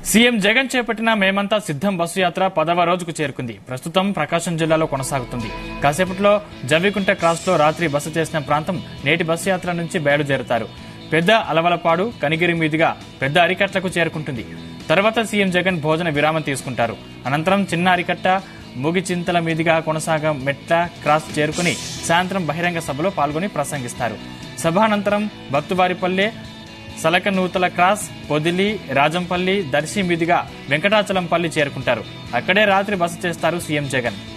CM Jagan చేపట్టిన మేమంతా సిద్ధం బస్సు యాత్ర పదవ రోజుకు చేరుకుంది ప్రస్తుతం ప్రకాశం జిల్లాలో కొనసాగుతుంది కాసేపట్లో జవ్వికుంట క్రాస్ లో రాత్రి బస చేసిన ప్రాంతం నేటి బస్సు యాత్ర నుంచి బయలుదేరుతారు పెద్ద అలవలపాడు కనిగిరి మీదుగా పెద్ద అరికట్లకు చేరుకుంటుంది తర్వాత సీఎం జగన్ భోజన విరామం తీసుకుంటారు అనంతరం చిన్న అరికట్ట ముగిచింతల మీదుగా కొనసాగ మెట్ల క్రాస్ చేరుకుని సాయంత్రం బహిరంగ సభలో పాల్గొని ప్రసంగిస్తారు సభానంతరం భక్తువారిపల్లె సలకనూతల క్రాస్ పొదిలి రాజంపల్లి దర్శి మీదుగా వెంకటాచలంపల్లి చేరుకుంటారు అక్కడే రాత్రి బస చేస్తారు సీఎం జగన్